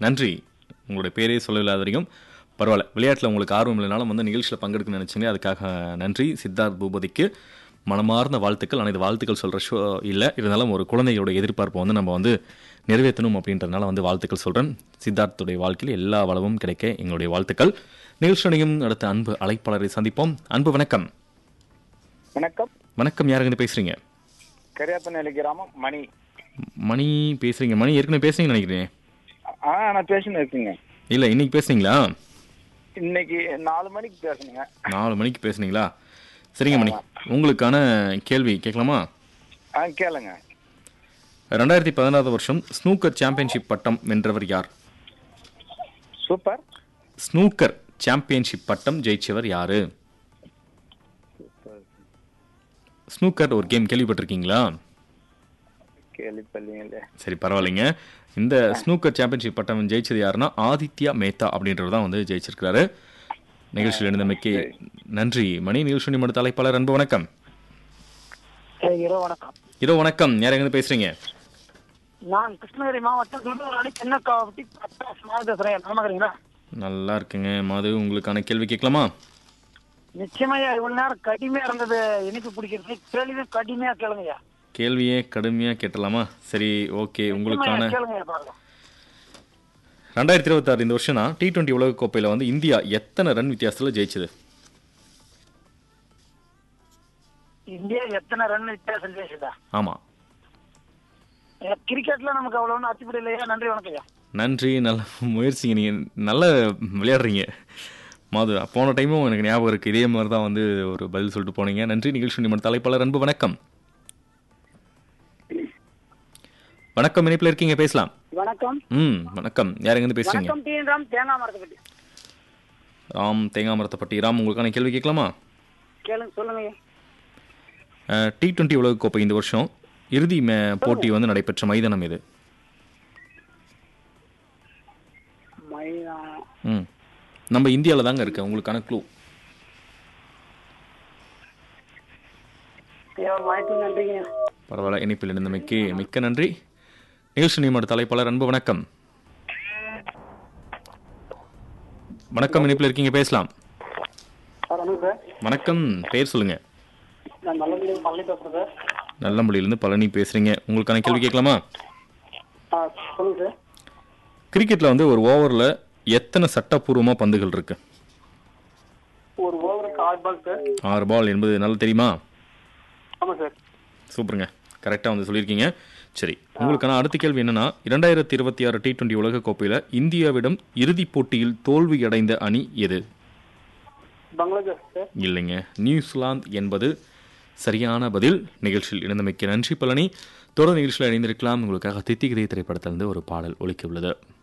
நன்றி உங்களுடைய பேரே சொல்லலாத வரைக்கும் பரவாயில்ல விளையாட்டில் உங்களுக்கு ஆர்வம் இல்லைனாலும் வந்து நிகழ்ச்சியில் பங்கெடுக்கணும்னு நினச்சிங்க அதுக்காக நன்றி சித்தார்த் பூபதிக்கு மனமார்ந்த வாழ்த்துக்கள் ஆனால் இது வாழ்த்துக்கள் சொல்கிற ஷோ இல்லை இருந்தாலும் ஒரு குழந்தையோட எதிர்பார்ப்பை வந்து நம்ம வந்து நிறைவேற்றணும் அப்படின்றதுனால வந்து வாழ்த்துக்கள் சொல்கிறேன் சித்தார்த்துடைய வாழ்க்கையில் எல்லா வளமும் கிடைக்க எங்களுடைய வாழ்த்துக்கள் நிகழ்ச்சியும் அடுத்த அன்பு அழைப்பாளரை சந்திப்போம் அன்பு வணக்கம் வணக்கம் வணக்கம் யாருங்க பேசுகிறீங்க கரியாப்பநெல்லி கிராமம் மணி மணி பேசுகிறீங்க மணி ஏற்கனவே பேசுறீங்கன்னு நினைக்கிறேன் ஆ நான் பேசின்னு இருக்குங்க இல்லை இன்னைக்கு பேசுனீங்களா இன்னைக்கு நாலு மணிக்கு பேசணுங்க நாலு மணிக்கு பேசுனீங்களா சரிங்க மணி உங்களுக்கான கேள்வி கேட்கலாமா ஆ கேளுங்க ரெண்டாயிரத்தி பதினாறாவது வருஷம் ஸ்னூக்கர் சாம்பியன்ஷிப் பட்டம் வென்றவர் யார் சூப்பர் ஸ்னூக்கர் சாம்பியன்ஷிப் பட்டம் ஜெயிச்சவர் யாரு ஸ்னூக்கர் ஒரு கேம் கேள்விப்பட்டிருக்கீங்களா கேள்விப்பள்ளீங்களே சரி பரவாயில்லைங்க இந்த ஸ்னூக்கர் சாம்பியன்ஷிப் பட்டம் ஜெயிச்சது யாருன்னா ஆதித்யா மேத்தா அப்படின்றவர் தான் வந்து ஜெயிச்சிருக்கிறாரு நிகழ்ச்சியில் இருந்தமைக்கு நன்றி மணி நிகழ்ச்சி மடு தலைப்பாளர் அன்பு வணக்கம் இரவு வணக்கம் இரவு வணக்கம் யார் எங்க பேசுறீங்க நான் கிருஷ்ணகிரி மாவட்டம் குண்டூர் சின்னக்காவட்டி பிரகாஷ் மாவு பேசுறேன் நலமாக்கிறீங்களா நல்லா இருக்குங்க மாது உங்களுக்கான கேள்வி கேட்கலாமா நிச்சயமாய்யா இவ்வளவு நேரம் கடுமையா இருந்தது இனிப்பு பிடிக்கிறது கேள்வி கடுமையா கேளுங்கய்யா கேள்வியே கடுமையாக கேட்டலாமா சரி ஓகே உங்களுக்கான நிச்சயமாய்யா, கேளுங்கய்யா பார்க்கலாம் ரெண்டாயிரத்தி இருபத்தாறு இந்த வருஷம் தான் டி டுவெண்ட்டி உலகக்கோப்பையில் வந்து இந்தியா எத்தனை ரன் வித்தியாசத்தில் ஜெயிச்சது இந்தியா எத்தனை ரன் வித்தியாசம் ஜெயிச்சதா ஆமாம் கிரிக்கெட்ல நமக்கு அவ்வளவு ஒன்றும் அச்சுப்படி இல்லையா நன்றி வணக்கம்யா நன்றி நல்ல முயற்சிங்க நீங்கள் நல்ல விளையாடுறீங்க மாது போன டைமும் எனக்கு ஞாபகம் இருக்குது இதே மாதிரி தான் வந்து ஒரு பதில் சொல்லிட்டு போனீங்க நன்றி நிகழ்ச்சி நிமிடம் தலைப்பாளர் அன்பு வணக்கம் வணக்கம் இணைப்பில் இருக்கீங்க பேசலாம் வணக்கம் ம் வணக்கம் யார் எங்கேருந்து பேசுறீங்க வணக்கம் டி ராம் தேங்காய் மரத்தை ராம் தேங்காய் மரத்தைப்பட்டி ராம் உங்களுக்கான கேள்வி கேட்கலாமா கேளுங்க சொல்லுங்கய்யா டி டுவெண்ட்டி உலகக்கோப்பை இந்த வருஷம் இறுதி மே போட்டி வந்து நடைபெற்ற மைதானம் இது மைதானம் ம் நம்ம இந்தியாவில் தாங்க இருக்கு உங்களுக்கான க்ளூ வாய்ப்பு நன்றிங்க பரவாயில்ல இணைப்பில் இருந்தமைக்கு மிக்க நன்றி நிகழ்ச்சி நியமன தலைப்பாளர் அன்பு வணக்கம் வணக்கம் இணைப்பில் இருக்கீங்க பேசலாம் சார் வணக்கம் சார் வணக்கம் பேர் சொல்லுங்க நான் நல்லபடியாக பள்ளி பேசுறேன் சார் நல்லம்பள்ளியிலேருந்து பழனி பேசுறீங்க உங்களுக்கான கேள்வி கேட்கலாமா ஆ சொல்லுங்க சார் கிரிக்கெட்டில் வந்து ஒரு ஓவரில் எத்தனை சட்டப்பூர்வமாக பந்துகள் இருக்கு ஒரு ஓவருக்கு ஆறு பால் சார் ஆறு பால் என்பது நல்லா தெரியுமா ஆமாம் சார் சூப்பருங்க கரெக்டாக வந்து சொல்லியிருக்கீங்க சரி உங்களுக்கான அடுத்த கேள்வி என்னன்னா இரண்டாயிரத்தி இருபத்தி ஆறு டி டுவெண்ட்டி உலகக்கோப்பையில் இந்தியாவிடம் இறுதிப் போட்டியில் தோல்வி அடைந்த அணி எது பங்களாதேஷ் சார் இல்லைங்க நியூசிலாந்து என்பது சரியான பதில் நிகழ்ச்சியில் இணைந்தமைக்கு நன்றி பழனி தொடர் நிகழ்ச்சியில் இணைந்திருக்கலாம் உங்களுக்காக தித்திகிதை திரைப்படத்திலிருந்து ஒரு பாடல் ஒலிக்க உள்ளது